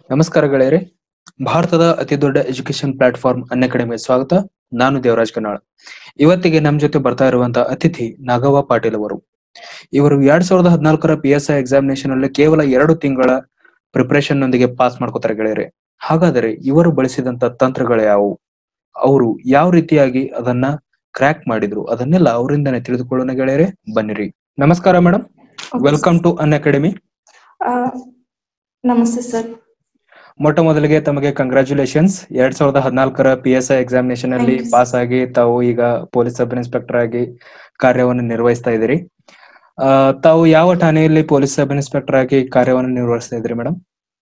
ನಮಸ್ಕಾರ ಗೆಳೆಯರೆ ಭಾರತದ ಅತಿ ದೊಡ್ಡ ಎಜುಕೇಶನ್ ಪ್ಲಾಟ್ಫಾರ್ಮ್ ಅನ್ಅಕಾಡೆಮಿಗೆ ಸ್ವಾಗತ ನಾನು ದೇವರಾಜ್ ಕನ್ನಾಳ್ ಇವತ್ತಿಗೆ ನಮ್ ಜೊತೆ ಬರ್ತಾ ಇರುವಂತ ಅತಿಥಿ ನಾಗವ್ವ ಪಾಟೀಲ್ ಅವರು ಇವರು ಎರಡ್ ಸಾವಿರದ ಹದಿನಾಲ್ಕರ ಪಿ ಎಸ್ ಐ ಎಕ್ಸಾಮಿನೇಷನ್ ಅಲ್ಲಿ ಕೇವಲ ಎರಡು ತಿಂಗಳ ಪ್ರಿಪರೇಷನ್ ನೊಂದಿಗೆ ಪಾಸ್ ಮಾಡ್ಕೋತಾರೆ ಗೆಳೆಯರೆ ಹಾಗಾದರೆ ಇವರು ಬಳಸಿದಂತ ತಂತ್ರಗಳು ಯಾವುವು ಅವರು ಯಾವ ರೀತಿಯಾಗಿ ಅದನ್ನ ಕ್ರ್ಯಾಕ್ ಮಾಡಿದ್ರು ಅದನ್ನೆಲ್ಲ ಅವರಿಂದನೇ ತಿಳಿದುಕೊಳ್ಳೋಣ ಗೆಳೆಯರೆ ಬನ್ನಿರಿ ನಮಸ್ಕಾರ madam welcome to Unacademy ಆ, ನಮಸ್ತೆ ಸರ್ ಮೊಟ್ಟ ಮೊದಲಿಗೆ ತಮಗೆ ಕಂಗ್ರಾಚುಲೇಷನ್ಸ್ ಎರಡ್ ಸಾವಿರದ ಹದಿನಾಲ್ಕರ ಪಿ ಎಸ್ ಐ ಎಕ್ಸಾಮಿನೇಷನ್ ಅಲ್ಲಿ Thank you, sir. ಪಾಸ್ ಆಗಿ ತಾವು ಈಗ ಪೊಲೀಸ್ ಸಬ್ ಇನ್ಸ್ಪೆಕ್ಟರ್ ಆಗಿ ಕಾರ್ಯವನ್ನು ನಿರ್ವಹಿಸ್ತಾ ಇದ್ದೀರಿ ಆ, ತಾವು ಯಾವ ಠಾಣೆಯಲ್ಲಿ ಪೊಲೀಸ್ ಸಬ್ ಇನ್ಸ್ಪೆಕ್ಟರ್ ಆಗಿ ಕಾರ್ಯವನ್ನು ನಿರ್ವಹಿಸ್ತಾ ಇದ್ದೀರಿ ಮೇಡಮ್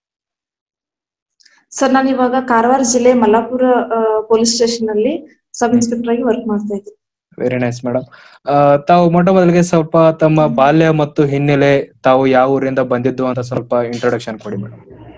ಸರ್ ನಾನು ಇವಾಗ ಕಾರವಾರ ಜಿಲ್ಲೆ ಮಲ್ಲಾಪುರ ಪೊಲೀಸ್ ಸ್ಟೇಷನ್ ಅಲ್ಲಿ ಸಬ್ ಇನ್ಸ್ಪೆಕ್ಟರ್ ಆಗಿ ವರ್ಕ್ ಮಾಡ್ತಾ ಇದ್ದೀನಿ ವೆರಿ ನೈಸ್ ಮೇಡಮ್ ತಾವು ಮೊಟ್ಟ ಮೊದಲಿಗೆ ಸ್ವಲ್ಪ ತಮ್ಮ ಬಾಲ್ಯ ಮತ್ತು ಹಿನ್ನೆಲೆ ತಾವು ಯಾವ ಊರಿಂದ ಬಂದಿದ್ದು ಅಂತ ಸ್ವಲ್ಪ ಇಂಟ್ರೊಡಕ್ಷನ್ ಕೊಡಿ ಮೇಡಮ್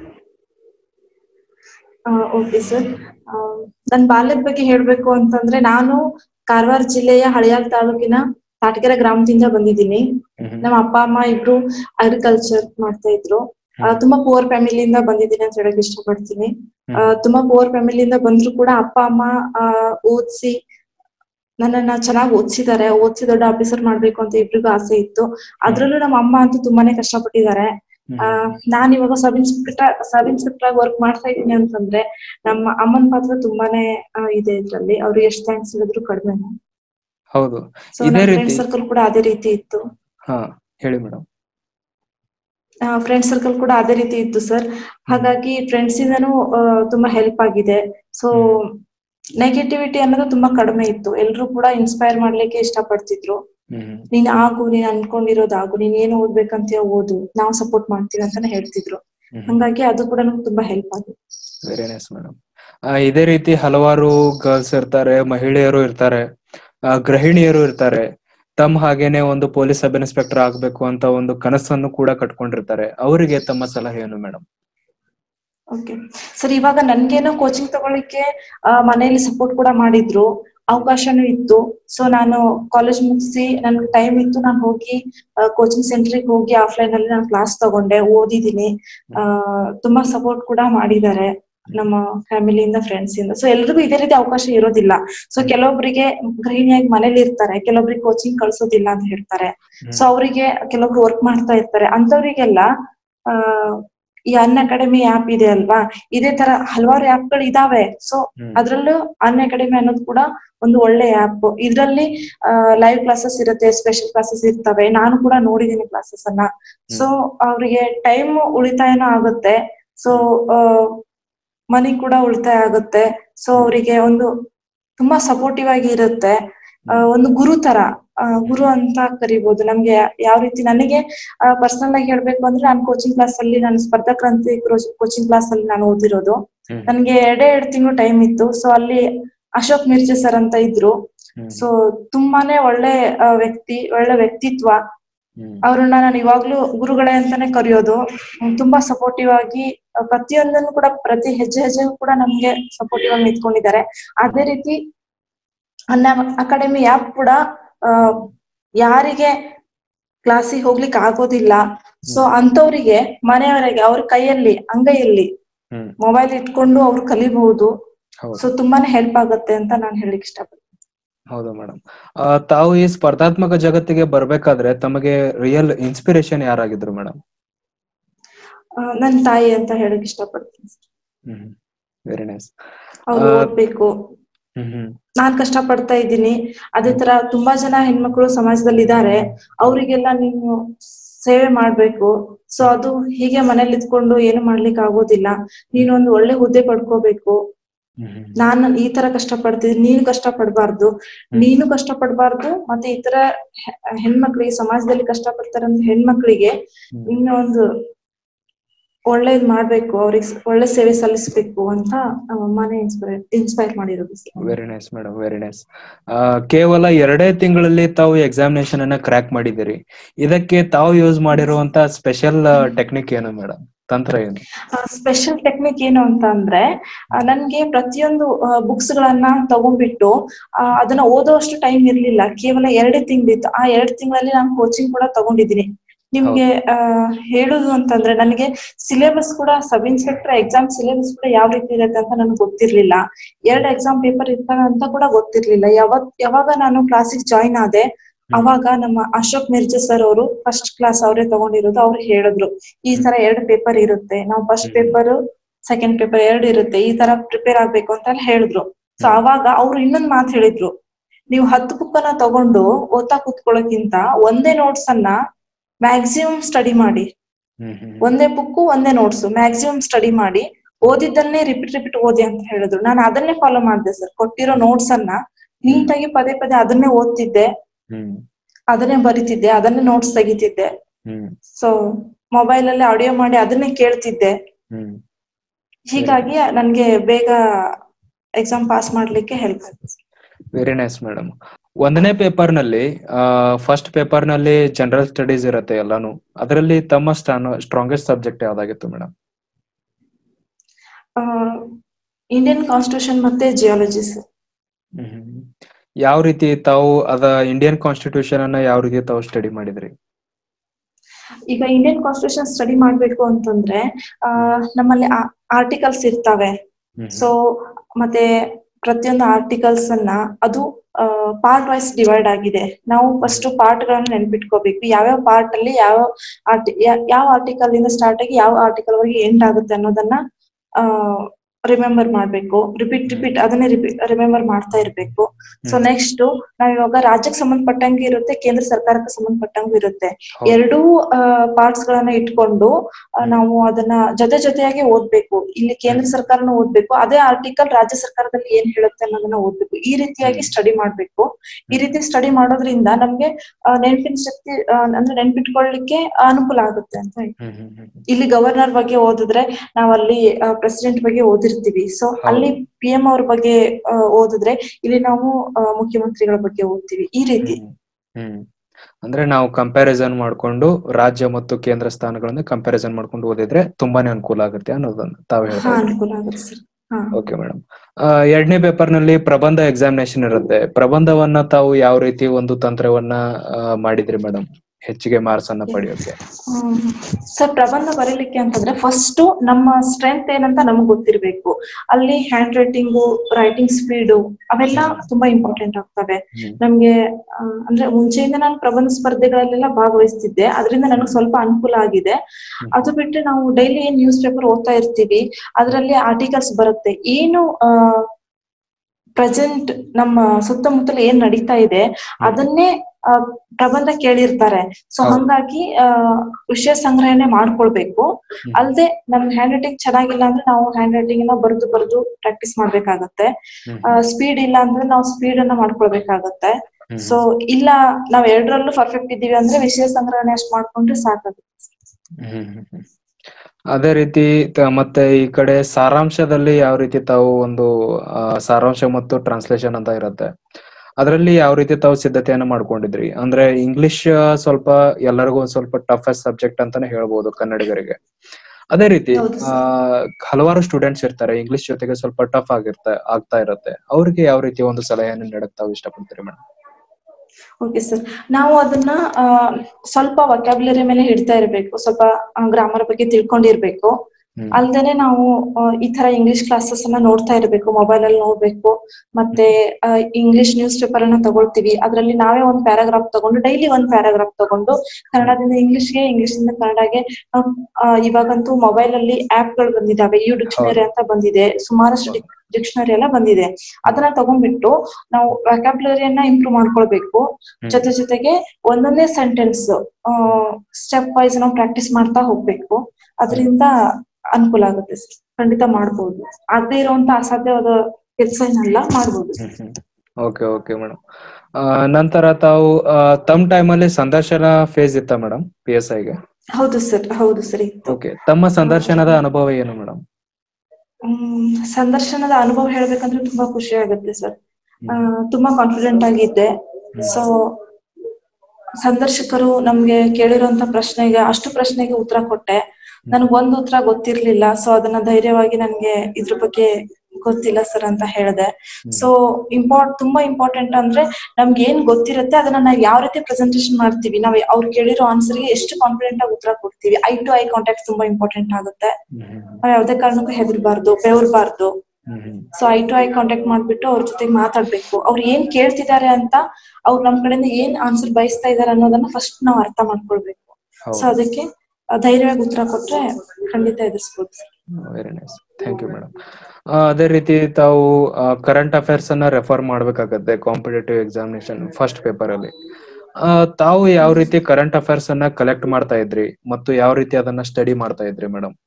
ಓಕೆ ಸರ್ ನನ್ನ ಬಾಲ್ಯದ ಬಗ್ಗೆ ಹೇಳ್ಬೇಕು ಅಂತಂದ್ರೆ ನಾನು ಕಾರವಾರ ಜಿಲ್ಲೆಯ ಹಳಿಯಾರ್ ತಾಲೂಕಿನ ತಾಟಗೆರೆ ಗ್ರಾಮದಿಂದ ಬಂದಿದ್ದೀನಿ ನಮ್ಮ ಅಪ್ಪ ಅಮ್ಮ ಇಬ್ರು ಅಗ್ರಿಕಲ್ಚರ್ ಮಾಡ್ತಾ ಇದ್ರು ಆ, ತುಂಬಾ ಪುವರ್ ಫ್ಯಾಮಿಲಿಯಿಂದ ಬಂದಿದ್ದೀನಿ ಅಂತ ಹೇಳಕ್ ಇಷ್ಟಪಡ್ತೀನಿ ಆ, ತುಂಬಾ ಪುವರ್ ಫ್ಯಾಮಿಲಿಯಿಂದ ಬಂದ್ರು ಕೂಡ ಅಪ್ಪ ಅಮ್ಮ ಆ, ಓದ್ಸಿ ನನ್ನನ್ನ ಚೆನ್ನಾಗಿ ಓದ್ಸಿದ್ದಾರೆ ಓದ್ಸಿ ದೊಡ್ಡ ಆಫೀಸರ್ ಮಾಡ್ಬೇಕು ಅಂತ ಇಬ್ರಿಗೂ ಆಸೆ ಇತ್ತು ಅದ್ರಲ್ಲೂ ನಮ್ಮ ಅಮ್ಮ ಅಂತೂ ತುಂಬಾನೇ ಕಷ್ಟಪಟ್ಟಿದ್ದಾರೆ ಆ, ನಾನ್ ಇವಾಗ ಸಬ್ ಇನ್ಸ್ಪೆಕ್ಟರ್ ಸಬ್ ಇನ್ಸ್ಪೆಕ್ಟರ್ ಆಗಿ ವರ್ಕ್ ಮಾಡ್ತಾ ಇದ್ದೀನಿ ಅಂತಂದ್ರೆ ನಮ್ಮ ಅಮ್ಮನ ಪಾತ್ರ ತುಂಬಾನೇ ಆ, ಇದೆ ಇದ್ರಲ್ಲಿ ಅವ್ರಿಗೆ ಎಷ್ಟು ಥ್ಯಾಂಕ್ಸ್ ಹೇಳಿದ್ರು ಕಡಿಮೆ ಹೌದು ಸೊ ಇದೇ ನನ್ನ ರೀತಿ- ಫ್ರೆಂಡ್ ಸರ್ಕಲ್ ಕೂಡ ಅದೇ ರೀತಿ ಇತ್ತು ಹಾ ಹೇಳಿ ಮೇಡಮ್ ಫ್ರೆಂಡ್ ಸರ್ಕಲ್ ಕೂಡ ಅದೇ ರೀತಿ ಇತ್ತು ಸರ್ ಹಾಗಾಗಿ ಫ್ರೆಂಡ್ಸ್ ಇಂದನೂ ಆ, ತುಂಬಾ ಹೆಲ್ಪ್ ಆಗಿದೆ ಸೊ ನೆಗೆಟಿವಿಟಿ ಅನ್ನೋದು ತುಂಬಾ ಕಡಿಮೆ ಇತ್ತು ಎಲ್ರು ಕೂಡ ಇನ್ಸ್ಪೈರ್ ಮಾಡ್ಲಿಕ್ಕೆ ಇಷ್ಟಪಡ್ತಿದ್ರು ಹ್ಮ್ ನೀನ್ ಆಗು ನೀನ್ ಅನ್ಕೊಂಡಿರೋದ್ ಆಗು ನೀನ್ ಏನು ಓದ್ಬೇಕಂತೀಯ ಓದು ನಾವು ಸಪೋರ್ಟ್ ಮಾಡ್ತೀವಿ ಅಂತಾನೆ ಹೇಳ್ತಿದ್ರು ಹ್ಮ್ ಹಂಗಾಗಿ ಅದು ಕೂಡ ನಮ್ಗೆ ತುಂಬಾ ಹೆಲ್ಪ್ ಆಗಿದೆ ವೆರಿ ನೈಸ್ ಮೇಡಮ್ ಇದೇ ರೀತಿ ಹಲವಾರು ಗರ್ಲ್ಸ್ ಇರ್ತಾರೆ ಮಹಿಳೆಯರು ಇರ್ತಾರೆ ಆ, ಗೃಹಿಣಿಯರು ಇರ್ತಾರೆ ತಮ್ಮ ಹಾಗೇನೆ ಒಂದು ಪೊಲೀಸ್ ಸಬ್ ಇನ್ಸ್ಪೆಕ್ಟರ್ ಆಗ್ಬೇಕು ಅಂತ ಒಂದು ಕನಸನ್ನು ಕೂಡ ಕಟ್ಕೊಂಡಿರ್ತಾರೆ ಅವರಿಗೆ ತಮ್ಮ ಸಲಹೆ ಏನು ಮೇಡಮ್ ಓಕೆ ಸರ್ ಇವಾಗ ನನ್ಗೇನೋ ಕೋಚಿಂಗ್ ತಗೊಳ್ಳಿಕ್ಕೆ ಆ, ಮನೆಯಲ್ಲಿ ಸಪೋರ್ಟ್ ಕೂಡ ಮಾಡಿದ್ರು ಅವಕಾಶನೂ ಇತ್ತು ಸೊ ನಾನು ಕಾಲೇಜ್ ಮುಗಿಸಿ ನನ್ಗೆ ಟೈಮ್ ಇತ್ತು ನಾನು ಹೋಗಿ ಕೋಚಿಂಗ್ ಸೆಂಟರ್ಗೆ ಹೋಗಿ ಆಫ್ಲೈನ್ ಅಲ್ಲಿ ನಾನು ಕ್ಲಾಸ್ ತಗೊಂಡೆ ಓದಿದ್ದೀನಿ ಆ, ತುಂಬಾ ಸಪೋರ್ಟ್ ಕೂಡ ಮಾಡಿದ್ದಾರೆ ನಮ್ಮ ಫ್ಯಾಮಿಲಿಯಿಂದ ಫ್ರೆಂಡ್ಸ್ ಇಂದ ಸೊ ಎಲ್ರಿಗೂ ಇದೇ ರೀತಿ ಅವಕಾಶ ಇರೋದಿಲ್ಲ ಸೊ ಕೆಲವೊಬ್ಬರಿಗೆ ಗೃಹಿಣಿಯಾಗಿ ಮನೇಲಿ ಇರ್ತಾರೆ ಕೆಲವೊಬ್ರಿಗೆ ಕೋಚಿಂಗ್ ಕಳ್ಸೋದಿಲ್ಲ ಅಂತ ಹೇಳ್ತಾರೆ ಸೊ ಅವರಿಗೆ ಕೆಲವೊಬ್ರು ವರ್ಕ್ ಮಾಡ್ತಾ ಇರ್ತಾರೆ ಅಂತವ್ರಿಗೆಲ್ಲ ಆ ಈ ಅನ್ ಅಕಾಡೆಮಿ ಆಪ್ ಇದೆ ಅಲ್ವಾ ಇದೇ ತರ ಹಲವಾರು ಆಪ್ ಗಳು ಇದಾವೆ ಸೊ ಹ್ಮ್. ಅದ್ರಲ್ಲೂ ಅನ್ ಅಕಾಡೆಮಿ ಅನ್ನೋದು ಕೂಡ ಒಂದು ಒಳ್ಳೆ ಆಪ್ ಇದ್ರಲ್ಲಿ ಲೈವ್ ಕ್ಲಾಸಸ್ ಇರುತ್ತೆ ಸ್ಪೆಷಲ್ ಕ್ಲಾಸಸ್ ಇರ್ತವೆ ನಾನು ಕೂಡ ನೋಡಿದೀನಿ ಕ್ಲಾಸಸ್ ಅನ್ನ ಸೊ ಅವ್ರಿಗೆ ಟೈಮ್ ಉಳಿತಾಯನೂ ಆಗುತ್ತೆ ಸೊ ಮನಿ ಕೂಡ ಉಳಿತಾಯ ಆಗುತ್ತೆ ಸೊ ಅವರಿಗೆ ಒಂದು ತುಂಬಾ ಸಪೋರ್ಟಿವ್ ಆಗಿ ಇರುತ್ತೆ ಆ, ಒಂದು ಗುರು ತರ ಆ, ಗುರು ಅಂತ ಕರಿಬಹುದು ನಮ್ಗೆ ಯಾವ ರೀತಿ ನನಗೆ ಪರ್ಸನಲ್ ಆಗಿ ಹೇಳ್ಬೇಕು ಅಂದ್ರೆ ನಾನು ಕೋಚಿಂಗ್ ಕ್ಲಾಸ್ ಅಲ್ಲಿ ನಾನು ಸ್ಪರ್ಧಾ ಕ್ರಾಂತಿ ಕೋಚಿಂಗ್ ಕ್ಲಾಸ್ ಅಲ್ಲಿ ನಾನು ಓದಿರೋದು ಹ್ಮ್. ನನ್ಗೆ ಎರಡೇ ಎರಡು ತಿಂಗಳು ಟೈಮ್ ಇತ್ತು ಸೊ ಅಲ್ಲಿ ಅಶೋಕ್ ಮಿರ್ಜೆ ಸರ್ ಅಂತ ಇದ್ರು ಹ್ಮ್. ಸೊ ತುಂಬಾನೇ ಒಳ್ಳೆ ಆ, ವ್ಯಕ್ತಿ ಒಳ್ಳೆ ವ್ಯಕ್ತಿತ್ವ ಹ್ಮ್. ಅವ್ರನ್ನ ನಾನು ಇವಾಗ್ಲೂ ಗುರುಗಳೇ ಅಂತಾನೆ ಕರೆಯೋದು ಹ್ಮ್, ತುಂಬಾ ಸಪೋರ್ಟಿವ್ ಆಗಿ ಆ, ಪ್ರತಿಯೊಂದನ್ನು ಕೂಡ ಪ್ರತಿ ಹೆಜ್ಜೆ ಹೆಜ್ಜೆಗೂ ಕೂಡ ನಮ್ಗೆ ಸಪೋರ್ಟಿವ್ ಆಗಿ ನಿಂತ್ಕೊಂಡಿದ್ದಾರೆ ಅದೇ ರೀತಿ ಅನ್ನ ಅಕಾಡೆಮಿ ಆಪ್ ಕೂಡ ಆ, ಯಾರಿಗೆ ಕ್ಲಾಸಿಗೆ ಹೋಗ್ಲಿಕ್ಕೆ ಆಗೋದಿಲ್ಲ ಸೊ ಅಂತವ್ರಿಗೆ ಮನೆಯವರಿಗೆ ಅವ್ರ ಕೈಯಲ್ಲಿ ಅಂಗೈಯಲ್ಲಿ ಹ್ಮ್. ಮೊಬೈಲ್ ಇಟ್ಕೊಂಡು ಅವ್ರು ಕಲಿಬಹುದು ಹೌದು ಸೊ ತುಂಬಾನೇ ಹೆಲ್ಪ್ ಆಗುತ್ತೆ ಅಂತ ನಾನು ಹೇಳಿಕ್ ಇಷ್ಟಪಡ್ತೀನಿ ಹೌದು ಮೇಡಮ್ ತಾವು ಈ ಸ್ಪರ್ಧಾತ್ಮಕ ಜಗತ್ತಿಗೆ ಬರ್ಬೇಕಾದ್ರೆ ತಮಗೆ ರಿಯಲ್ ಇನ್ಸ್ಪಿರೇಷನ್ ಯಾರಾಗಿದ್ರು ಮೇಡಮ್ ಆ, ನನ್ ತಾಯಿ ಅಂತ ಹೇಳಕ್ ಇಷ್ಟಪಡ್ತೀನಿ ಹ್ಮ್ ವೆರಿ ನೈಸ್ ಅವ್ರು ಆ, ಓದ್ಬೇಕು ಹ್ಮ್ ಹ್ಮ್ ನಾನ್ ಕಷ್ಟ ಪಡ್ತಾ ಇದ್ದೀನಿ ಅದೇ ತರ ತುಂಬಾ ಜನ ಹೆಣ್ಮಕ್ಳು ಸಮಾಜದಲ್ಲಿ ಇದ್ದಾರೆ ಅವರಿಗೆಲ್ಲ ನೀವು ಸೇವೆ ಮಾಡ್ಬೇಕು ಸೊ ಅದು ಹೀಗೆ ಮನೇಲಿ ಇದ್ಕೊಂಡು ಏನು ಮಾಡ್ಲಿಕ್ಕೆ ಆಗೋದಿಲ್ಲ ನೀನು ಒಂದು ಒಳ್ಳೆ ಹುದ್ದೆ ಪಡ್ಕೋಬೇಕು ಹ್ಮ್ ಹ್ಮ್. ನಾನು ಈ ತರ ಕಷ್ಟ ಪಡ್ತಿದ್ದೀನಿ ನೀನು ಕಷ್ಟ ಪಡ್ಬಾರ್ದು ನೀನು ಕಷ್ಟ ಪಡ್ಬಾರ್ದು ಮತ್ತೆ ಈ ತರ ಹೆ- ಹೆಣ್ಮಕ್ಳಿಗೆ ಸಮಾಜದಲ್ಲಿ ಕಷ್ಟ ಪಡ್ತಾರಂತ ಹೆಣ್ಮಕ್ಳಿಗೆ ಹ್ಮ್. ಇನ್ನು ಒಂದು ಒಳ್ಳೇದ್ ಮಾಡ್ಬೇಕು ಅವ್ರಿಗೆ ಒಳ್ಳೆ ಸೇವೆ ಸಲ್ಲಿಸ್ಬೇಕು ಅಂತ ನಮ್ಮ ಅಮ್ಮನೇ ಇನ್ಸ್ಪೈರ್ ಇನ್ಸ್ಪೈರ್ ಮಾಡಿರೋದು sir. Very nice madam very nice ಕೇವಲ ಎರಡೇ ತಿಂಗಳಲ್ಲಿ ತಾವು ಎಕ್ಸಾಮಿನೇಷನ್ ಅನ್ನ ಕ್ರ್ಯಾಕ್ ಮಾಡಿದಿರಿ ಇದಕ್ಕೆ ತಾವು ಯೂಸ್ ಮಾಡಿರುವಂತ ಸ್ಪೆಷಲ್ ಟೆಕ್ನಿಕ್ ಏನು ಮೇಡಮ್ ತಂತ್ರ ಏನು ಸ್ಪೆಷಲ್ ಟೆಕ್ನಿಕ್ ಏನು ಅಂತ ಅಂದ್ರೆ ಆ, ನನ್ಗೆ ಪ್ರತಿಯೊಂದು ಬುಕ್ಸ್ ಗಳನ್ನ ತಗೊಂಡ್ಬಿಟ್ಟು ಆ, ಅದನ್ನ ಓದೋಷ್ಟು ಟೈಮ್ ಇರ್ಲಿಲ್ಲ ಕೇವಲ ಎರಡೇ ತಿಂಗಳಿತ್ತು ಆ ಎರಡ್ ತಿಂಗಳಲ್ಲಿ ನಾನು ಕೋಚಿಂಗ್ ಕೂಡ ತಗೊಂಡಿದ್ದೀನಿ ನಿಮ್ಗೆ ಆ, ಹೇಳುದು ಅಂತಂದ್ರೆ ನನಗೆ ಸಿಲೆಬಸ್ ಕೂಡ ಸಬ್ ಇನ್ಸ್ಪೆಕ್ಟರ್ ಎಕ್ಸಾಮ್ ಸಿಲೆಬಸ್ ಕೂಡ ಯಾವ ರೀತಿ ಇರುತ್ತೆ ಅಂತ ನನಗೆ ಗೊತ್ತಿರ್ಲಿಲ್ಲ ಎರಡು ಎಕ್ಸಾಮ್ ಪೇಪರ್ ಇರ್ತವೆ ಅಂತ ಕೂಡ ಗೊತ್ತಿರ್ಲಿಲ್ಲ ಯಾವಾಗ ಯಾವಾಗ ನಾನು ಕ್ಲಾಸಿಗೆ ಜಾಯಿನ್ ಆದೆ ಅವಾಗ ನಮ್ಮ ಅಶೋಕ್ ಮಿರ್ಜಾ ಸರ್ ಅವರು ಫಸ್ಟ್ ಕ್ಲಾಸ್ ಅವರೇ ತಗೊಂಡಿರೋದು ಅವ್ರು ಹೇಳಿದ್ರು ಈ ತರ ಎರಡು ಪೇಪರ್ ಇರುತ್ತೆ ನಾವು ಫಸ್ಟ್ ಪೇಪರ್ ಸೆಕೆಂಡ್ ಪೇಪರ್ ಎರಡು ಇರುತ್ತೆ ಈ ತರ ಪ್ರಿಪೇರ್ ಆಗ್ಬೇಕು ಅಂತ ಎಲ್ಲ ಹೇಳಿದ್ರು ಸೊ ಅವಾಗ ಅವ್ರು ಇನ್ನೊಂದ್ ಮಾತು ಹೇಳಿದ್ರು ನೀವು ಹತ್ತು ಬುಕ್ ಅನ್ನ ತಗೊಂಡು ಓದ್ತಾ ಕೂತ್ಕೊಳ್ಳೋಕ್ಕಿಂತ ಒಂದೇ ನೋಟ್ಸ್ ಅನ್ನ ಮ್ಯಾಕ್ಸಿಮಮ್ ಸ್ಟಡಿ ಮಾಡಿ ಹ್ಮ್ ಹ್ಮ್ ಒಂದೇ ಬುಕ್ ಒಂದೇ ನೋಟ್ಸ್ ಮ್ಯಾಕ್ಸಿಮಮ್ ಸ್ಟಡಿ ಮಾಡಿ ಓದಿದ್ದನ್ನೇ ರಿಪೀಟ್ ರಿಪೀಟ್ ಓದಿ ಅಂತ ಹೇಳಿದ್ರು ನಾನು ಅದನ್ನೇ ಫಾಲೋ ಮಾಡಿದೆ ಸರ್ ಕೊಟ್ಟಿರೋ ನೋಟ್ಸ್ ಅನ್ನ ನೀಟಾಗಿ ಪದೇ ಪದೇ ಅದನ್ನೇ ಓದ್ತಿದ್ದೆ ಹ್ಮ್ ಅದನ್ನೇ ಬರಿತಿದ್ದೆ ಅದನ್ನೇ ನೋಟ್ಸ್ ತೆಗಿತಿದ್ದೆ ಹ್ಮ್ ಸೊ ಮೊಬೈಲ್ ಅಲ್ಲಿ ಆಡಿಯೋ ಮಾಡಿ ಅದನ್ನೇ ಕೇಳ್ತಿದ್ದೆ ಹ್ಮ್ ಹೀಗಾಗಿ ನನ್ಗೆ ಬೇಗ ಎಕ್ಸಾಮ್ ಪಾಸ್ ಮಾಡ್ಲಿಕ್ಕೆ ಹೆಲ್ಪ್ ಆಯ್ತು ವೆರಿ ನೈಸ್ ಮೇಡಮ್ ಒಂದನೇ ಪೇಪರ್ ನಲ್ಲಿ ಫಸ್ಟ್ ಪೇಪರ್ ನಲ್ಲಿ ಜನರಲ್ ಸ್ಟಡೀಸ್ ಇರುತ್ತೆ ಎಲ್ಲಾನು ಅದರಲ್ಲಿ ತಮ್ಮ ಸ್ಟ್ರಾಂಗೆಸ್ಟ್ ಸಬ್ಜೆಕ್ಟ್ ಯಾವ್ದಾಗಿತ್ತು ಮೇಡಮ್ ಇಂಡಿಯನ್ ಕಾನ್ಸ್ಟಿಟ್ಯೂಷನ್ ಮತ್ತೆ ಜಿಯಾಲಜಿ ಸರ್ ಯಾವ ರೀತಿ ತಾವು ಅದ ಇಂಡಿಯನ್ ಕಾನ್ಸ್ಟಿಟ್ಯೂಷನ್ ಅನ್ನ ಯಾವ ರೀತಿ ತಾವು ಸ್ಟಡಿ ಮಾಡಿದ್ರಿ ಈಗ ಇಂಡಿಯನ್ ಕಾನ್ಸ್ಟಿಟ್ಯೂಷನ್ ಸ್ಟಡಿ ಮಾಡ್ಬೇಕು ಅಂತಂದ್ರೆ ಆ ನಮ್ಮಲ್ಲಿ ಆರ್ಟಿಕಲ್ಸ್ ಇರ್ತವೆ ಹ್ಮ್ ಸೊ ಮತ್ತೆ ಪ್ರತಿಯೊಂದು ಆರ್ಟಿಕಲ್ಸ್ ಅನ್ನ ಅದು ಪಾರ್ಟ್ ವೈಸ್ ಡಿವೈಡ್ ಆಗಿದೆ ನಾವು ಫಸ್ಟ್ ಪಾರ್ಟ್ ಗಳನ್ನ ನೆನ್ಪಿಟ್ಕೋಬೇಕು ಯಾವ್ಯಾವ ಪಾರ್ಟ್ ಅಲ್ಲಿ ಯಾವ ಆರ್ಟಿ ಯಾವ ಆರ್ಟಿಕಲ್ ಇಂದ ಸ್ಟಾರ್ಟ್ ಆಗಿ ಯಾವ ಆರ್ಟಿಕಲ್ ವರೆಗೆ ಎಂಡ್ ಆಗುತ್ತೆ ಅನ್ನೋದನ್ನ ಆ ರಿಮೆಂಬರ್ ಮಾಡ್ಬೇಕು ರಿಪೀಟ್ ರಿಪೀಟ್ ಅದನ್ನೇ ರಿಪೀಟ್ ರಿಮೆಂಬರ್ ಮಾಡ್ತಾ ಇರ್ಬೇಕು ಸೊ ನೆಕ್ಸ್ಟ್ ನಾವ್ ಇವಾಗ ರಾಜ್ಯಕ್ಕೆ ಸಂಬಂಧಪಟ್ಟಂಗೆ ಇರುತ್ತೆ ಕೇಂದ್ರ ಸರ್ಕಾರಕ್ಕೆ ಸಂಬಂಧಪಟ್ಟಂಗೂ ಇರುತ್ತೆ ಹೌದು. ಎರಡೂ ಪಾರ್ಟ್ಸ್ ಗಳನ್ನ ಇಟ್ಕೊಂಡು ಆ, ನಾವು ಅದನ್ನ ಜೊತೆ ಜೊತೆಯಾಗಿ ಓದ್ಬೇಕು ಇಲ್ಲಿ ಕೇಂದ್ರ ಸರ್ಕಾರನ ಓದ್ಬೇಕು ಅದೇ ಆರ್ಟಿಕಲ್ ರಾಜ್ಯ ಸರ್ಕಾರದಲ್ಲಿ ಏನ್ ಹೇಳುತ್ತೆ ಅನ್ನೋದನ್ನ ಓದ್ಬೇಕು ಈ ರೀತಿಯಾಗಿ ಸ್ಟಡಿ ಮಾಡ್ಬೇಕು ಈ ರೀತಿ ಸ್ಟಡಿ ಮಾಡೋದ್ರಿಂದ ನಮ್ಗೆ ಆ, ನೆನಪಿನ ಶಕ್ತಿ ಆ, ಅಂದ್ರೆ ನೆನ್ಪಿಟ್ಕೊಳ್ಳಿಕ್ಕೆ ಅನುಕೂಲ ಆಗುತ್ತೆ ಅಂತ ಹೇಳಿ. ಹ್ಮ್ ಹ್ಮ್ ಹ್ಮ್ ಇಲ್ಲಿ ಗವರ್ನರ್ ಬಗ್ಗೆ ಓದಿದ್ರೆ ನಾವ್ ಅಲ್ಲಿ ಪ್ರೆಸಿಡೆಂಟ್ ಬಗ್ಗೆ ಓದಿರ್ತೀವಿ ಸೊ ಅಲ್ಲಿ ಪಿ ಎಂ ಅವ್ರ ಬಗ್ಗೆ ಆ, ಓದಿದ್ರೆ ಇಲ್ಲಿ ನಾವು ಆ, ಮುಖ್ಯಮಂತ್ರಿಗಳ ಬಗ್ಗೆ ಓದ್ತೀವಿ ಈ ರೀತಿ ಹ್ಮ್. ಹ್ಮ್ ಅಂದ್ರೆ ನಾವು ಕಂಪ್ಯಾರಿಸನ್ ಮಾಡ್ಕೊಂಡು ರಾಜ್ಯ ಮತ್ತು ಕೇಂದ್ರ ಸ್ಥಾನಗಳನ್ನ ಕಂಪ್ಯಾರಿಸನ್ ಮಾಡ್ಕೊಂಡು ಓದಿದ್ರೆ ತುಂಬಾನೇ ಅನುಕೂಲ ಆಗುತ್ತೆ ಅನ್ನೋದನ್ನ ತಾವು ಹಾ ಹೇಳ್ತಾ ಇದ್ದೀರಿ. ಅನುಕೂಲ ಆಗುತ್ತೆ ಸರ್ ಹಾ ಓಕೆ ಮೇಡಮ್ ಎರಡನೇ ಪೇಪರ್ ನಲ್ಲಿ ಪ್ರಬಂಧ ಎಕ್ಸಾಮಿನೇಷನ್ ಇರುತ್ತೆ ಪ್ರಬಂಧವನ್ನ ತಾವು ಯಾವ ರೀತಿ ಒಂದು ತಂತ್ರವನ್ನ ಆ, ಮಾಡಿದ್ರಿ ಮೇಡಮ್ ಹೆಚ್ಚಿಗೆ ಮಾರ್ಕ್ಸ್ ಅನ್ನ ಪಡೆಯೋಕೆ ಸರ್ ಪ್ರಬಂಧ ಬರೀಲಿಕ್ಕೆ ಅಂತಂದ್ರೆ ಫಸ್ಟ್ ನಮ್ಮ ಸ್ಟ್ರೆಂತ್ ಏನಂತ ನಮ್ಗೆ ಗೊತ್ತಿರ್ಬೇಕು ಅಲ್ಲಿ ಹ್ಯಾಂಡ್ ರೈಟಿಂಗು ರೈಟಿಂಗ್ ಸ್ಪೀಡು ಅವೆಲ್ಲ ತುಂಬಾ ಇಂಪಾರ್ಟೆಂಟ್ ಆಗ್ತವೆ ಹ್ಮ್. ನಮ್ಗೆ ಆ, ಅಂದ್ರೆ ಮುಂಚೆಯಿಂದ ನಾನು ಪ್ರಬಂಧ ಸ್ಪರ್ಧೆಗಳಲ್ಲೆಲ್ಲ ಭಾಗವಹಿಸ್ತಿದ್ದೆ ಅದರಿಂದ ನನಗೆ ಸ್ವಲ್ಪ ಅನುಕೂಲ ಆಗಿದೆ ಹ್ಮ್. ಅದು ಬಿಟ್ಟು ನಾವು ಡೈಲಿ ಏನ್ ನ್ಯೂಸ್ ಪೇಪರ್ ಓದ್ತಾ ಇರ್ತೀವಿ ಅದರಲ್ಲಿ ಆರ್ಟಿಕಲ್ಸ್ ಬರುತ್ತೆ ಏನು ಆ ಪ್ರೆಸೆಂಟ್ ನಮ್ಮ ಸುತ್ತಮುತ್ತಲು ಏನ್ ನಡೀತಾ ಇದೆ ಅದನ್ನೇ ಆ, ಪ್ರಬಂಧ ಕೇಳಿರ್ತಾರೆ ಸೊ ಹೌದು. ಹಂಗಾಗಿ ಆ ವಿಷಯ ಸಂಗ್ರಹಣೆ ಮಾಡ್ಕೊಳ್ಬೇಕು ಅಲ್ದೆ ನಮ್ ಹ್ಯಾಂಡ್ ರೈಟಿಂಗ್ ಚೆನ್ನಾಗಿಲ್ಲ ಅಂದ್ರೆ ನಾವು ಹ್ಯಾಂಡ್ ರೈಟಿಂಗ್ ಅನ್ನ ಬರೆದು ಬರೆದು ಪ್ರಾಕ್ಟೀಸ್ ಮಾಡ್ಬೇಕಾಗತ್ತೆ ಹ್ಮ್. ಸ್ಪೀಡ್ ಇಲ್ಲ ಅಂದ್ರೆ ನಾವು ಸ್ಪೀಡ್ ಅನ್ನ ಮಾಡ್ಕೊಳ್ಬೇಕಾಗತ್ತೆ ಹ್ಮ್. ಸೊ ಇಲ್ಲ ನಾವ್ ಎರಡರಲ್ಲೂ ಪರ್ಫೆಕ್ಟ್ ಇದ್ದೀವಿ ಅಂದ್ರೆ ವಿಷಯ ಸಂಗ್ರಹಣೆ ಅಷ್ಟ್ ಮಾಡ್ಕೊಂಡ್ರೆ ಸಾಕಾಗುತ್ತೆ ಹ್ಮ್ ಹ್ಮ್ ಹ್ಮ್. ಅದೇ ರೀತಿ ತ- ಮತ್ತೆ ಈ ಕಡೆ ಸಾರಾಂಶದಲ್ಲಿ ಯಾವ ರೀತಿ ತಾವು ಒಂದು ಆ, ಸಾರಾಂಶ ಮತ್ತು ಟ್ರಾನ್ಸ್ಲೇಷನ್ ಅಂತ ಇರುತ್ತೆ ಅದರಲ್ಲಿ ಯಾವ ರೀತಿ ತಾವು ಸಿದ್ಧತೆಯನ್ನ ಮಾಡ್ಕೊಂಡಿದ್ರಿ ಅಂದ್ರೆ ಇಂಗ್ಲಿಷ್ ಸ್ವಲ್ಪ ಎಲ್ಲರಿಗೂ ಒಂದ್ ಸ್ವಲ್ಪ ಟಫೆಸ್ಟ್ ಸಬ್ಜೆಕ್ಟ್ ಅಂತಾನೆ ಹೇಳ್ಬೋದು ಕನ್ನಡಿಗರಿಗೆ ಅದೇ ರೀತಿ ಹೌದು ಆ ಹಲವಾರು ಸ್ಟೂಡೆಂಟ್ಸ್ ಇರ್ತಾರೆ ಇಂಗ್ಲಿಷ್ ಜೊತೆಗೆ ಸ್ವಲ್ಪ ಟಫ್ ಆಗಿರ್ತ ಆಗ್ತಾ ಇರುತ್ತೆ ಅವ್ರಿಗೆ ಯಾವ ರೀತಿ ಒಂದು ಸಲಹೆಯನ್ನು ನೀಡಕ್ ತಾವು ಇಷ್ಟಪಡ್ತೀರಿ ಮೇಡಮ್ ಓಕೆ ಸರ್ ನಾವು ಅದನ್ನ ಆ, ಸ್ವಲ್ಪ ವೊಕ್ಯಾಬ್ಯುಲರಿ ಮೇಲೆ ಹಿಡ್ತಾ ಇರ್ಬೇಕು ಸ್ವಲ್ಪ ಗ್ರಾಮರ್ ಬಗ್ಗೆ ತಿಳ್ಕೊಂಡಿರ್ಬೇಕು ಹ್ಮ್. ಅಲ್ದೇನೆ ನಾವು ಆ, ಈ ತರ ಇಂಗ್ಲಿಷ್ ಕ್ಲಾಸಸ್ ಅನ್ನ ನೋಡ್ತಾ ಇರ್ಬೇಕು ಮೊಬೈಲ್ ಅಲ್ಲಿ ನೋಡ್ಬೇಕು ಮತ್ತೆ ಇಂಗ್ಲಿಷ್ ನ್ಯೂಸ್ ಪೇಪರ್ ಅನ್ನ ತಗೊಳ್ತೀವಿ ಅದ್ರಲ್ಲಿ ನಾವೇ ಒಂದ್ ಪ್ಯಾರಾಗ್ರಾಫ್ ತಗೊಂಡು ಡೈಲಿ ಒಂದ್ ಪ್ಯಾರಾಗ್ರಾಫ್ ತಗೊಂಡು ಕನ್ನಡದಿಂದ ಇಂಗ್ಲಿಷ್ಗೆ ಇಂಗ್ಲಿಷ್ ಇಂದ ಕನ್ನಡಗೆ ನಾವ್, ಆ, ಇವಾಗಂತೂ ಮೊಬೈಲ್ ಅಲ್ಲಿ ಆಪ್ ಗಳು ಬಂದಿದಾವೆ ಯು ಡಿಕ್ಷನರಿ ಅಂತ ಬಂದಿದೆ ಸುಮಾರಷ್ಟು ಡಿಕ್ಷನರಿ ಎಲ್ಲ ಬಂದಿದೆ ಅದನ್ನ ತಗೊಂಡ್ಬಿಟ್ಟು ನಾವು ವ್ಯಾಕ್ಯಾಬ್ಲರಿಯನ್ನ ಇಂಪ್ರೂವ್ ಮಾಡ್ಕೊಳ್ಬೇಕು ಹ್ಮ್. ಜೊತೆ ಜೊತೆಗೆ ಒಂದೊಂದೇ ಸೆಂಟೆನ್ಸ್ ಸ್ಟೆಪ್ ವೈಸ್ ನಾವು ಪ್ರಾಕ್ಟೀಸ್ ಮಾಡ್ತಾ ಹೋಗ್ಬೇಕು ಅದರಿಂದ ಅನುಕೂಲ ಆಗುತ್ತೆ ಸರ್ ಖಂಡಿತ ಮಾಡ್ಬೋದು ಆಗದೆ ಇರುವಂತ ಅಸಾಧ್ಯವಾದ ಕೆಲಸ ಏನಲ್ಲ ಮಾಡ್ಬೋದು sir. ಓಕೆ ಓಕೆ ಮೇಡಮ್ ನಂತರ ತಾವು ಆ, ತಮ್ಮ ಟೈಮಲ್ಲಿ ಸಂದರ್ಶನ ಫೇಸ್ ಇತ್ತ ಮೇಡಮ್ ಪಿ ಎಸ್ ಐಗೆ ಹೌದು ಸರ್ ಹೌದು ಸರ್ ಇತ್ತು ಓಕೆ ತಮ್ಮ ಸಂದರ್ಶನದ ಅನುಭವ ಏನು ಮೇಡಮ್ ಹ್ಮ್ ಸಂದರ್ಶನದ ಅನುಭವ ಹೇಳ್ಬೇಕಂದ್ರೆ ತುಂಬಾ ಖುಷಿ ಆಗುತ್ತೆ ಸರ್ ತುಂಬಾ ಕಾನ್ಫಿಡೆಂಟ್ ಆಗಿದ್ದೆ ಸೊ ಸಂದರ್ಶಕರು ನಮ್ಗೆ ಕೇಳಿರುವಂತ ಪ್ರಶ್ನೆಗೆ ಅಷ್ಟು ಪ್ರಶ್ನೆಗೆ ಉತ್ತರ ಕೊಟ್ಟೆ ನನಗ್ ಒಂದ್ ಉತ್ತರ ಗೊತ್ತಿರ್ಲಿಲ್ಲ ಸೊ ಅದನ್ನ ಧೈರ್ಯವಾಗಿ ನನ್ಗೆ ಇದ್ರ ಬಗ್ಗೆ ಗೊತ್ತಿಲ್ಲ ಸರ್ ಅಂತ ಹೇಳಿದೆ ಸೊ ಇಂಪಾರ್ಟ್ ತುಂಬಾ ಇಂಪಾರ್ಟೆಂಟ್ ಅಂದ್ರೆ ನಮ್ಗೆ ಏನ್ ಗೊತ್ತಿರುತ್ತೆ ಅದನ್ನ ನಾವು ಯಾವ ರೀತಿ ಪ್ರೆಸೆಂಟೇಶನ್ ಮಾಡ್ತೀವಿ ನಾವ್ ಅವ್ರು ಕೇಳಿರೋ ಆನ್ಸರ್ ಗೆ ಎಷ್ಟು ಕಾನ್ಫಿಡೆಂಟ್ ಆಗಿ ಉತ್ತರ ಕೊಡ್ತೀವಿ ಐ ಟು ಐ ಕಾಂಟ್ಯಾಕ್ಟ್ ತುಂಬಾ ಇಂಪಾರ್ಟೆಂಟ್ ಆಗುತ್ತೆ ನಾವ್ ಯಾವ್ದೇ ಕಾರಣಕ್ಕೂ ಹೆದರ್ಬಾರ್ದು ಬೆವರ್ಬಾರ್ದು so eye to eye contact ಮಾಡ್ಬಿಟ್ಟು ಅವ್ರ ಜೊತೆ ಮಾತಾಡ್ಬೇಕು ಅವ್ರು ಏನ್ ಕೇಳ್ತಿದ್ದಾರೆ ಅಂತ ಅವ್ರು ನಮ್ ಕಡೆಯಿಂದ ಏನ್ ಆನ್ಸರ್ ಬಯಸ್ತಾ ಇದಾರೆ ಅನ್ನೋದನ್ನ ಫಸ್ಟ್ ನಾವ್ ಅರ್ಥ ಮಾಡ್ಕೊಳ್ಬೇಕು ಸೊ ಅದಕ್ಕೆ ಆ, ಧೈರ್ಯವಾಗಿ ಉತ್ತರ ಕೊಟ್ರೆ ಖಂಡಿತ ಎದುರಿಸ್ಬೋದು sir very nice thank you madam ಅದೇ ರೀತಿ ತಾವು ಕರೆಂಟ್ ಅಫೇರ್ಸ್ ಅನ್ನ ರೆಫರ್ ಮಾಡ್ಬೇಕಾಗತ್ತೆ ಕಾಂಪಿಟೇಟಿವ್ ಎಕ್ಸಾಮಿನೇಷನ್ ಫಸ್ಟ್ ಪೇಪರ್ ಅಲ್ಲಿ ಆ, ತಾವು ಯಾವ ರೀತಿ ಕರೆಂಟ್ ಅಫೇರ್ಸ್ ಅನ್ನ ಕಲೆಕ್ಟ್ ಮಾಡ್ತಾ ಇದ್ರಿ ಮತ್ತು ಯಾವ ರೀತಿ ಅದನ್ನ ಸ್ಟಡಿ ಮಾಡ್ತಾ ಇದ್ರಿ ಮೇಡಮ್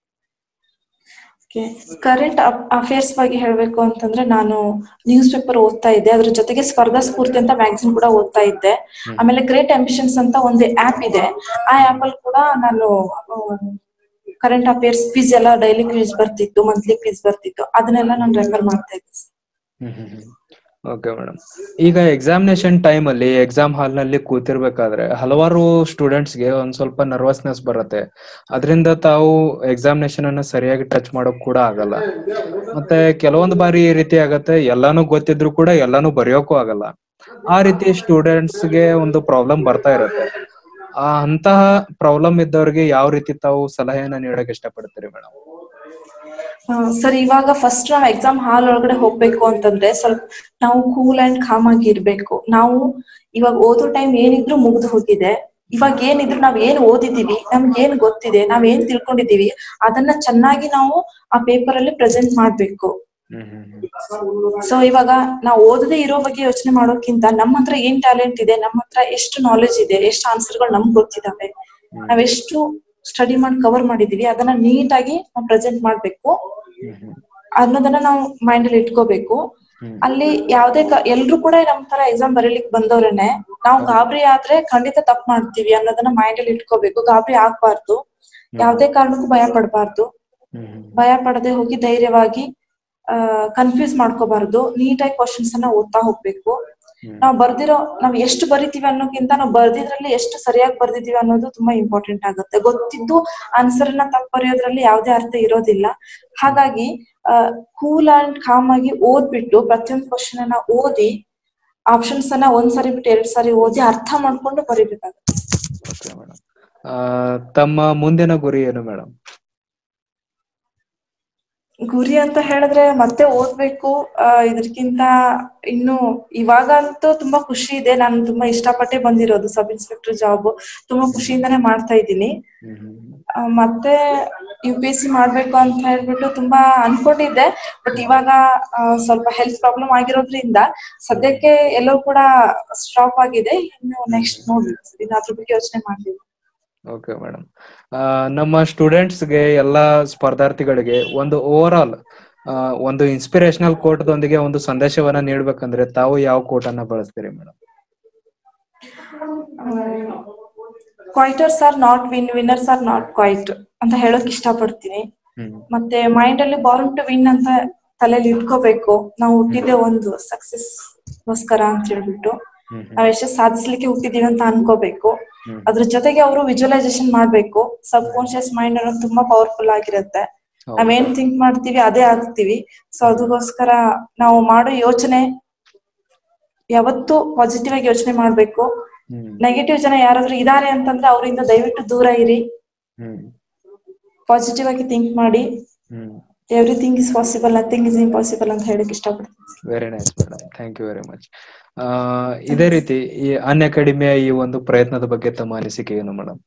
ಕರೆಂಟ್ ಅಫೇರ್ಸ್ ಬಗ್ಗೆ ಹೇಳ್ಬೇಕು ಅಂತಂದ್ರೆ ನಾನು ನ್ಯೂಸ್ ಪೇಪರ್ ಓದ್ತಾ ಇದ್ದೆ ಅದ್ರ ಜೊತೆಗೆ ಸ್ಪರ್ಧಾ ಸ್ಫೂರ್ತಿ ಅಂತ ಮ್ಯಾಗಝಿನ್ ಕೂಡ ಓದ್ತಾ ಇದ್ದೆ ಹ್ಮ್. ಆಮೇಲೆ ಗ್ರೇಟ್ ಅಂಬಿಷನ್ಸ್ ಅಂತ ಒಂದು ಆಪ್ ಇದೆ ಆ ಆಪ್ ಅಲ್ಲಿ ಕೂಡ ನಾನು ಕರೆಂಟ್ ಅಫೇರ್ಸ್ ಕ್ವಿಜ್ ಎಲ್ಲ ಡೈಲಿ ಕ್ವಿಜ್ ಬರ್ತಿತ್ತು ಮಂತ್ಲಿ ಕ್ವಿಜ್ ಬರ್ತಿತ್ತು ಅದನ್ನೆಲ್ಲ ನಾನು ರೆಫರ್ ಮಾಡ್ತಾ ಇದ್ದೆ ಓಕೆ ಮೇಡಮ್ ಈಗ ಎಕ್ಸಾಮಿನೇಷನ್ ಟೈಮ್ ಅಲ್ಲಿ ಎಕ್ಸಾಮ್ ಹಾಲ್ ನಲ್ಲಿ ಕೂತಿರ್ಬೇಕಾದ್ರೆ ಹಲವಾರು ಸ್ಟೂಡೆಂಟ್ಸ್ ಗೆ ಒಂದ್ ಸ್ವಲ್ಪ ನರ್ವಸ್ನೆಸ್ ಬರುತ್ತೆ ಅದರಿಂದ ತಾವು ಎಕ್ಸಾಮಿನೇಷನ್ ಅನ್ನ ಸರಿಯಾಗಿ ಟಚ್ ಮಾಡೋಕ್ ಕೂಡ ಆಗಲ್ಲ ಮತ್ತೆ ಕೆಲವೊಂದು ಬಾರಿ ಈ ರೀತಿ ಆಗತ್ತೆ ಎಲ್ಲಾನು ಗೊತ್ತಿದ್ರು ಕೂಡ ಎಲ್ಲಾನು ಬರೆಯೋಕು ಆಗಲ್ಲ ಆ ರೀತಿ ಸ್ಟೂಡೆಂಟ್ಸ್ ಗೆ ಒಂದು ಪ್ರಾಬ್ಲಮ್ ಬರ್ತಾ ಇರುತ್ತೆ ಆ ಅಂತಹ ಪ್ರಾಬ್ಲಮ್ ಇದ್ದವ್ರಿಗೆ ಯಾವ ರೀತಿ ತಾವು ಸಲಹೆಯನ್ನ ನೀಡಕ್ ಇಷ್ಟಪಡ್ತೀರಿ ಮೇಡಮ್ ಸರ್ ಇವಾಗ ಫಸ್ಟ್ ನಾವು ಎಕ್ಸಾಮ್ ಹಾಲ್ ಒಳಗಡೆ ಹೋಗ್ಬೇಕು ಅಂತಂದ್ರೆ ಸ್ವಲ್ಪ ನಾವು ಕೂಲ್ ಅಂಡ್ ಕಾಮ್ ಆಗಿ ಇರ್ಬೇಕು ನಾವು ಇವಾಗ ಓದೋ ಟೈಮ್ ಏನಿದ್ರು ಮುಗ್ದು ಹೋಗಿದೆ ಇವಾಗ ಏನಿದ್ರು ನಾವ್ ಏನ್ ಓದಿದೀವಿ ನಮ್ಗೆ ಏನ್ ಗೊತ್ತಿದೆ ನಾವ್ ಏನ್ ತಿಳ್ಕೊಂಡಿದೀವಿ ಅದನ್ನ ಚೆನ್ನಾಗಿ ನಾವು ಆ ಪೇಪರ್ ಅಲ್ಲಿ ಪ್ರೆಸೆಂಟ್ ಮಾಡ್ಬೇಕು ಸೊ ಇವಾಗ ನಾವು ಓದದೇ ಇರೋ ಬಗ್ಗೆ ಯೋಚನೆ ಮಾಡೋಕ್ಕಿಂತ ನಮ್ಮ ಹತ್ರ ಏನ್ ಟ್ಯಾಲೆಂಟ್ ಇದೆ ನಮ್ಮ ಹತ್ರ ಎಷ್ಟು ನಾಲೆಜ್ ಇದೆ ಎಷ್ಟು ಆನ್ಸರ್ಗಳು ನಮ್ಗೆ ಗೊತ್ತಿದಾವೆ ನಾವೆಷ್ಟು ಸ್ಟಡಿ ಮಾಡಿ ಕವರ್ ಮಾಡಿದೀವಿ ಅದನ್ನ ನೀಟಾಗಿ ನಾವು ಪ್ರೆಸೆಂಟ್ ಮಾಡ್ಬೇಕು ಅನ್ನೋದನ್ನ ನಾವು ಮೈಂಡ್ ಅಲ್ಲಿ ಇಟ್ಕೋಬೇಕು ಅಲ್ಲಿ ಯಾವ್ದೇ ಕ- ಎಲ್ರು ಕೂಡ ನಮ್ ತರ ಎಕ್ಸಾಮ್ ಬರೀಲಿಕ್ಕೆ ಬಂದವ್ರೇನೆ ನಾವು ಗಾಬರಿ ಆದ್ರೆ ಖಂಡಿತ ತಪ್ಪು ಮಾಡ್ತೀವಿ ಅನ್ನೋದನ್ನ ಮೈಂಡ್ ಅಲ್ಲಿ ಇಟ್ಕೋಬೇಕು ಗಾಬರಿ ಆಗ್ಬಾರ್ದು ಯಾವ್ದೇ ಕಾರಣಕ್ಕೂ ಭಯ ಪಡಬಾರ್ದು ಭಯ ಪಡದೆ ಹೋಗಿ ಧೈರ್ಯವಾಗಿ ಆ ಕನ್ಫ್ಯೂಸ್ ಮಾಡ್ಕೋಬಾರ್ದು ನೀಟಾಗಿ ಕ್ವಶನ್ಸ್ ಅನ್ನ ಓದ್ತಾ ಹೋಗ್ಬೇಕು ನಾವ್ ಬರ್ದಿರೋ ನಾವ್ ಎಷ್ಟು ಬರಿತೀವಿ ಅನ್ನೋಕ್ಕಿಂತ ನಾವು ಬರ್ದಿದ್ರಲ್ಲಿ ಎಷ್ಟು ಸರಿಯಾಗಿ ಬರ್ದಿದೀವಿ ಅನ್ನೋದು ತುಂಬಾ ಇಂಪಾರ್ಟೆಂಟ್ ಆಗುತ್ತೆ ಗೊತ್ತಿದ್ದು ಆನ್ಸರ್ ನ ತಪ್ಪು ಬರೆಯೋದ್ರಲ್ಲಿ ಯಾವ್ದೇ ಅರ್ಥ ಇರೋದಿಲ್ಲ ಹಾಗಾಗಿ ಕೂಲ್ ಅಂಡ್ ಕಾಮ್ ಆಗಿ ಓದ್ಬಿಟ್ಟು ಪ್ರತಿಯೊಂದು ಕ್ವಶನ್ ಅನ್ನ ಓದಿ ಆಪ್ಷನ್ಸ್ ಅನ್ನ ಒಂದ್ ಸಾರಿ ಬಿಟ್ಟು ಎರಡ್ ಸಾರಿ ಓದಿ ಅರ್ಥ ಮಾಡ್ಕೊಂಡು ಬರಿಬೇಕಾಗುತ್ತೆ ಓಕೆ ಮೇಡಮ್ ತಮ್ಮ ಮುಂದಿನ ಗುರಿ ಏನು ಮೇಡಮ್ ಗುರಿ ಅಂತ ಹೇಳಿದ್ರೆ ಮತ್ತೆ ಓದ್ಬೇಕು ಆ, ಇದಕ್ಕಿಂತ ಇನ್ನು ಇವಾಗ ಅಂತೂ ತುಂಬಾ ಖುಷಿ ಇದೆ ನಾನು ತುಂಬಾ ಇಷ್ಟಪಟ್ಟೆ ಬಂದಿರೋದು ಸಬ್ ಇನ್ಸ್ಪೆಕ್ಟರ್ ಜಾಬ್ ತುಂಬಾ ಖುಷಿಯಿಂದಾನೇ ಮಾಡ್ತಾ ಇದ್ದೀನಿ ಆ, ಮತ್ತೆ ಯು ಪಿ ಎಸ್ ಸಿ ಮಾಡ್ಬೇಕು ಅಂತ ಹೇಳ್ಬಿಟ್ಟು ತುಂಬಾ ಅನ್ಕೊಂಡಿದ್ದೆ ಬಟ್ ಇವಾಗ ಆ, ಸ್ವಲ್ಪ ಹೆಲ್ತ್ ಪ್ರಾಬ್ಲಮ್ ಆಗಿರೋದ್ರಿಂದ ಸದ್ಯಕ್ಕೆ ಎಲ್ಲೋ ಕೂಡ ಸ್ಟಾಪ್ ಆಗಿದೆ ಇನ್ನು ನೆಕ್ಸ್ಟ್ ನೋಡ್ಬೇಕು ಇನ್ನು ಅದ್ರ ಬಗ್ಗೆ ಯೋಚನೆ ಮಾಡ್ತೀವಿ ಓಕೆ ಮೇಡಮ್ ನಮ್ಮ ಸ್ಟೂಡೆಂಟ್ಸ್ ಗೆ ಎಲ್ಲಾ ಸ್ಪರ್ಧಾರ್ಥಿಗಳಿಗೆ ಒಂದು ಓವರ್ ಆಲ್ ಒಂದು ಇನ್ಸ್ಪಿರೇಷನಲ್ ಕೋಟ್ದೊಂದಿಗೆ ಒಂದು ಸಂದೇಶವನ್ನ ನೀಡ್ಬೇಕಂದ್ರೆ ತಾವು ಯಾವ ಕೋಟ್ ಅನ್ನ ಬಳಸ್ತೀರಿ madam quitters are not win winners are not quit ಅಂತ ಹೇಳಕ್ ಇಷ್ಟಪಡ್ತೀನಿ ಹ್ಮ್ ಮತ್ತೆ ಮೈಂಡ್ ಅಲ್ಲಿ ಬಾರ್ನ್ ಟು ವಿನ್ ಅಂತ ತಲೆಯಲ್ಲಿ ಇಟ್ಕೋಬೇಕು ನಾವು ಹುಟ್ಟಿದ್ದೆ ಒಂದು ಸಕ್ಸಸ್ ಗೋಸ್ಕರ ಅಂತ ಹೇಳ್ಬಿಟ್ಟು ಹ್ಮ್ ನಾವ್ ಎಷ್ಟು ಸಾಧಿಸ್ಲಿಕ್ಕೆ ಹುಟ್ಟಿದೀವಿ ಅಂತ ಅನ್ಕೋಬೇಕು ಹ್ಮ್ ಅದ್ರ ಜೊತೆಗೆ ಅವರು ವಿಜುವಲೈಸೇಷನ್ ಮಾಡ್ಬೇಕು ಸಬ್ ಕಾನ್ಶಿಯಸ್ ಮೈಂಡ್ ಅನ್ನೋದು ತುಂಬಾ ಪವರ್ಫುಲ್ ಆಗಿರುತ್ತೆ ಹೌದು. ನಾವೇನ್ ಥಿಂಕ್ ಮಾಡ್ತೀವಿ ಅದೇ ಆಗ್ತೀವಿ ಸೊ ಅದಕ್ಕೋಸ್ಕರ ನಾವು ಮಾಡೋ ಯೋಚನೆ ಯಾವತ್ತು ಪಾಸಿಟಿವ್ ಆಗಿ ಯೋಚನೆ ಮಾಡ್ಬೇಕು ಹ್ಮ್ ನೆಗೆಟಿವ್ ಜನ ಯಾರಾದ್ರೂ ಇದಾರೆ ಅಂತಂದ್ರೆ ಅವರಿಂದ ದಯವಿಟ್ಟು ದೂರ ಇರಿ ಹ್ಮ್ ಪಾಸಿಟಿವ್ ಆಗಿ ಥಿಂಕ್ ಮಾಡಿ hmm everything is possible nothing is impossible ಅಂತ ಹೇಳಕ್ ಇಷ್ಟಪಡ್ತೀನಿ very nice madam thank you very much ಇದೇ ರೀತಿ ಈ ಅನ್ ಅಕಾಡೆಮಿಯ ಈ ಒಂದು ಪ್ರಯತ್ನದ ಬಗ್ಗೆ ತಮ್ಮ ಅನಿಸಿಕೆ ಏನು ಮೇಡಮ್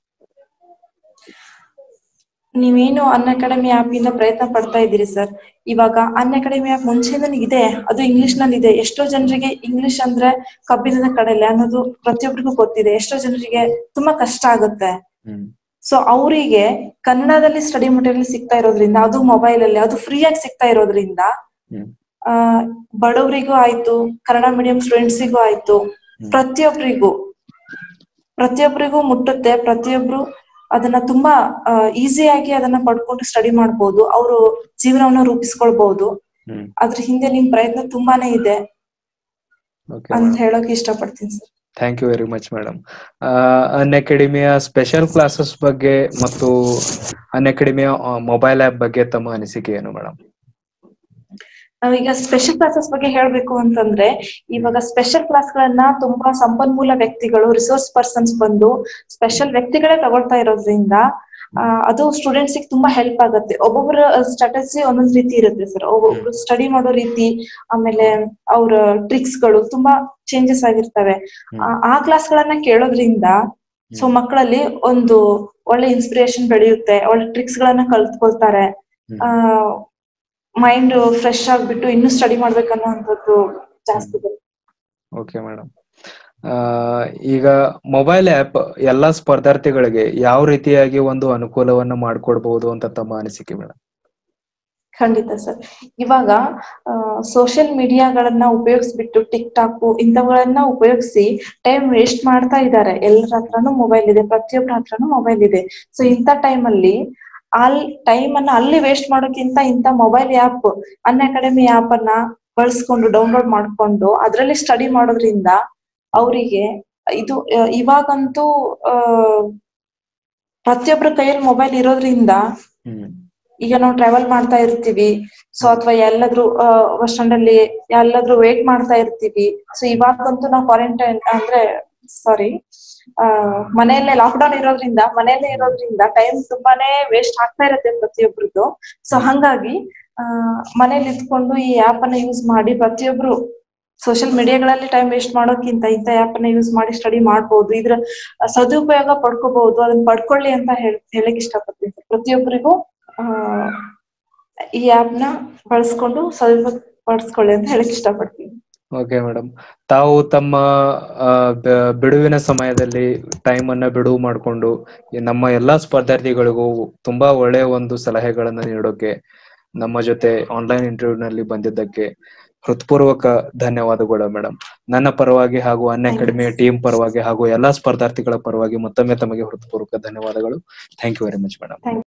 ನೀವೇನು ಅನ್ ಅಕಾಡೆಮಿ ಆಪ್ ಇಂದ ಪ್ರಯತ್ನ ಪಡ್ತಾ ಇದ್ದೀರಿ ಸರ್ ಇವಾಗ ಅನ್ ಅಕಾಡೆಮಿ ಆಪ್ ಮುಂಚೆನೂ ಇದೆ ಅದು ಇಂಗ್ಲಿಷ್ ನಲ್ಲಿ ಇದೆ ಎಷ್ಟೋ ಜನರಿಗೆ ಇಂಗ್ಲಿಷ್ ಅಂದ್ರೆ ಕಬ್ಬಿಣದ ಕಡಲೆ ಅನ್ನೋದು ಪ್ರತಿಯೊಬ್ಬರಿಗೂ ಗೊತ್ತಿದೆ ಎಷ್ಟೋ ಜನರಿಗೆ ತುಂಬಾ ಕಷ್ಟ ಆಗುತ್ತೆ ಹ್ಮ್ ಸೊ ಅವರಿಗೆ ಕನ್ನಡದಲ್ಲಿ ಸ್ಟಡಿ ಮಟೀರಿಯಲ್ ಸಿಗ್ತಾ ಇರೋದ್ರಿಂದ ಅದು ಮೊಬೈಲ್ ಅಲ್ಲಿ ಅದು ಫ್ರೀ ಆಗಿ ಸಿಗ್ತಾ ಇರೋದ್ರಿಂದ ಹ್ಮ್ ಆ ಬಡವರಿಗೂ ಆಯ್ತು ಕನ್ನಡ ಮೀಡಿಯಂ ಸ್ಟೂಡೆಂಟ್ಸಿಗೂ ಆಯ್ತು ಪ್ರತಿಯೊಬ್ಬರಿಗೂ ಪ್ರತಿಯೊಬ್ಬರಿಗೂ ಮುಟ್ಟುತ್ತೆ ಪ್ರತಿಯೊಬ್ರು ಅದನ್ನ ತುಂಬಾ ಈಸಿಯಾಗಿ ಅದನ್ನ ಪಡ್ಕೊಂಡು ಸ್ಟಡಿ ಮಾಡ್ಬೋದು ಅವರು ಜೀವನವನ್ನ ರೂಪಿಸ್ಕೊಳ್ಬಹುದು ಹ್ಮ್ ಅದ್ರ ಹಿಂದೆ ನಿಮ್ ಪ್ರಯತ್ನ ತುಂಬಾನೇ ಇದೆ ಓಕೆ ಅಂತ ಹೇಳಕ್ ಇಷ್ಟಪಡ್ತೀನಿ sir thank you very much madam ಅನ್ ಅಕಾಡೆಮಿಯ ಸ್ಪೆಷಲ್ ಕ್ಲಾಸಸ್ ಬಗ್ಗೆ ಮತ್ತು ಅನ್ ಅಕಾಡೆಮಿಯ ಮೊಬೈಲ್ ಆಪ್ ಬಗ್ಗೆ ತಮ್ಮ ಅನಿಸಿಕೆ ಏನು ಮೇಡಮ್ ನಾವೀಗ ಸ್ಪೆಷಲ್ ಕ್ಲಾಸಸ್ ಬಗ್ಗೆ ಹೇಳ್ಬೇಕು ಅಂತಂದ್ರೆ ಇವಾಗ ಸ್ಪೆಷಲ್ ಕ್ಲಾಸ್ ಗಳನ್ನ ತುಂಬಾ ಸಂಪನ್ಮೂಲ ವ್ಯಕ್ತಿಗಳು ರಿಸೋರ್ಸ್ ಪರ್ಸನ್ಸ್ ಬಂದು ಸ್ಪೆಷಲ್ ವ್ಯಕ್ತಿಗಳೇ ತಗೊಳ್ತಾ ಇರೋದ್ರಿಂದ ಆ, ಅದು ಸ್ಟೂಡೆಂಟ್ಸ್ ತುಂಬಾ ಹೆಲ್ಪ್ ಆಗುತ್ತೆ ಒಬ್ಬೊಬ್ಬರ ಸ್ಟ್ರಾಟಜಿ ಒಂದೊಂದ್ ರೀತಿ ಇರುತ್ತೆ ಸರ್ ಒಬ್ಬೊಬ್ರು ಸ್ಟಡಿ ಮಾಡೋ ರೀತಿ ಆಮೇಲೆ ಅವ್ರ ಟ್ರಿಕ್ಸ್ ಗಳು ತುಂಬಾ ಚೇಂಜಸ್ ಆಗಿರ್ತವೆ ಆ- ಆ ಕ್ಲಾಸ್ ಗಳನ್ನ ಕೇಳೋದ್ರಿಂದ ಸೊ ಮಕ್ಕಳಲ್ಲಿ ಒಂದು ಒಳ್ಳೆ ಇನ್ಸ್ಪಿರೇಷನ್ ಬೆಳೆಯುತ್ತೆ ಒಳ್ಳೆ ಟ್ರಿಕ್ಸ್ ಗಳನ್ನ ಕಲ್ತ್ಕೊಳ್ತಾರೆ ಆ ಮೈಂಡ್ ಫ್ರೆಶ್ ಆಗ್ಬಿಟ್ಟು ಇನ್ನು ಸ್ಟಡಿ ಮಾಡ್ಬೇಕನ್ನೋಂಥದ್ದು ಜಾಸ್ತಿ ಬರುತ್ತೆ ಓಕೆ ಮೇಡಮ್ ಈಗ ಮೊಬೈಲ್ ಆಪ್ ಎಲ್ಲಾ ಸ್ಪರ್ಧಾರ್ಥಿಗಳಿಗೆ ಯಾವ ರೀತಿಯಾಗಿ ಒಂದು ಅನುಕೂಲವನ್ನು ಮಾಡಿಕೊಡ್ಬಹುದು ಅಂತ ತಮ್ಮ ಅನಿಸಿಕೆ ಮೇಡಮ್ ಖಂಡಿತ ಸರ್ ಇವಾಗ ಸೋಷಿಯಲ್ ಮೀಡಿಯಾಗಳನ್ನ ಉಪಯೋಗಿಸ್ಬಿಟ್ಟು ಟಿಕ್ ಟಾಕ್ ಇಂಥವುಗಳನ್ನ ಉಪಯೋಗಿಸಿ ಟೈಮ್ ವೇಸ್ಟ್ ಮಾಡ್ತಾ ಇದ್ದಾರೆ ಎಲ್ಲರ ಹತ್ರನೂ ಮೊಬೈಲ್ ಇದೆ ಪ್ರತಿಯೊಬ್ಬರ ಹತ್ರನೂ ಮೊಬೈಲ್ ಇದೆ ಸೊ ಇಂಥ time ಅಲ್ಲಿ ಅಲ್ ಟೈಮ್ ಅನ್ನ ಅಲ್ಲಿ ವೇಸ್ಟ್ ಮಾಡೋಕ್ಕಿಂತ ಇಂಥ mobile app Unacademy app ಅನ್ನ ಬಳಸ್ಕೊಂಡು ಡೌನ್ಲೋಡ್ ಮಾಡ್ಕೊಂಡು ಅದರಲ್ಲಿ ಸ್ಟಡಿ ಮಾಡೋದ್ರಿಂದ ಅವರಿಗೆ ಇದು ಆ, ಇವಾಗಂತೂ ಆ ಪ್ರತಿಯೊಬ್ಬರ ಕೈಯಲ್ಲಿ ಮೊಬೈಲ್ ಇರೋದ್ರಿಂದ ಹ್ಮ್ ಈಗ ನಾವು ಟ್ರಾವೆಲ್ ಮಾಡ್ತಾ ಇರ್ತೀವಿ ಸೊ ಅಥವಾ ಎಲ್ಲಾದ್ರೂ ಬಸ್ ಸ್ಟ್ಯಾಂಡ್ ಅಲ್ಲಿ ಎಲ್ಲಾದ್ರೂ ವೇಟ್ ಮಾಡ್ತಾ ಇರ್ತೀವಿ ಸೊ ಇವಾಗಂತೂ ನಾವು ಕ್ವಾರಂಟೈನ್ ಅಂದ್ರೆ ಸಾರಿ ಆ ಮನೆಯಲ್ಲೇ ಲಾಕ್ಡೌನ್ ಇರೋದ್ರಿಂದ ಮನೆಯಲ್ಲೇ ಇರೋದ್ರಿಂದ ಟೈಮ್ ತುಂಬಾನೇ ವೇಸ್ಟ್ ಆಗ್ತಾ ಇರುತ್ತೆ ಪ್ರತಿಯೊಬ್ರದ್ದು ಸೊ ಹಂಗಾಗಿ ಆ ಮನೇಲಿ ಇದ್ಕೊಂಡು ಈ ಆಪ್ ಅನ್ನ ಯೂಸ್ ಮಾಡಿ ಪ್ರತಿಯೊಬ್ರು ಸೋಷಿಯಲ್ ಮೀಡಿಯಾಗಳಲ್ಲಿ ಟೈಮ್ ವೇಸ್ಟ್ ಮಾಡೋಕ್ಕಿಂತ ಇಂಥ ಆಪ್ ಅನ್ನ ಯೂಸ್ ಮಾಡಿ ಸ್ಟಡಿ ಮಾಡ್ಬೋದು ಇದ್ರ ಸದುಪಯೋಗ ಪಡ್ಕೋಬಹುದು ಅದನ್ನ ಪಡ್ಕೊಳ್ಳಿ ಅಂತ ಹೇಳ ಹೇಳಕ್ ಇಷ್ಟಪಡ್ತೀನಿ ಪ್ರತಿಯೊಬ್ಬರಿಗೂ ಆ ಈ ಆಪ್ ನ ಬಳಸ್ಕೊಂಡು ಸದುಪಯೋಗ ಪಡಿಸ್ಕೊಳ್ಳಿ ಅಂತ ಹೇಳಕ್ ಇಷ್ಟಪಡ್ತೀನಿ ಓಕೆ ಮೇಡಮ್ ತಾವು ತಮ್ಮ ಆ, ಬ- ಬಿಡುವಿನ ಸಮಯದಲ್ಲಿ ಟೈಮ್ ಅನ್ನ ಬಿಡುವು ಮಾಡಿಕೊಂಡು ನಮ್ಮ ಎಲ್ಲಾ ಸ್ಪರ್ಧಾರ್ಥಿಗಳಿಗೂ ತುಂಬಾ ಒಳ್ಳೆಯ ಒಂದು ಸಲಹೆಗಳನ್ನ ನೀಡೋಕೆ ನಮ್ಮ ಜೊತೆ ಆನ್ಲೈನ್ ಇಂಟರ್ವ್ಯೂ ನಲ್ಲಿ ಬಂದಿದ್ದಕ್ಕೆ ಹೃತ್ಪೂರ್ವಕ ಧನ್ಯವಾದಗಳು ಮೇಡಮ್ ನನ್ನ ಪರವಾಗಿ ಹಾಗೂ ಅನ್ ಅಕಾಡೆಮಿಯ ಟೀಮ್ ಪರವಾಗಿ ಹಾಗೂ ಎಲ್ಲಾ ಸ್ಪರ್ಧಾರ್ಥಿಗಳ ಪರವಾಗಿ ಮತ್ತೊಮ್ಮೆ ತಮಗೆ ಹೃತ್ಪೂರ್ವಕ ಧನ್ಯವಾದಗಳು thank you very much madam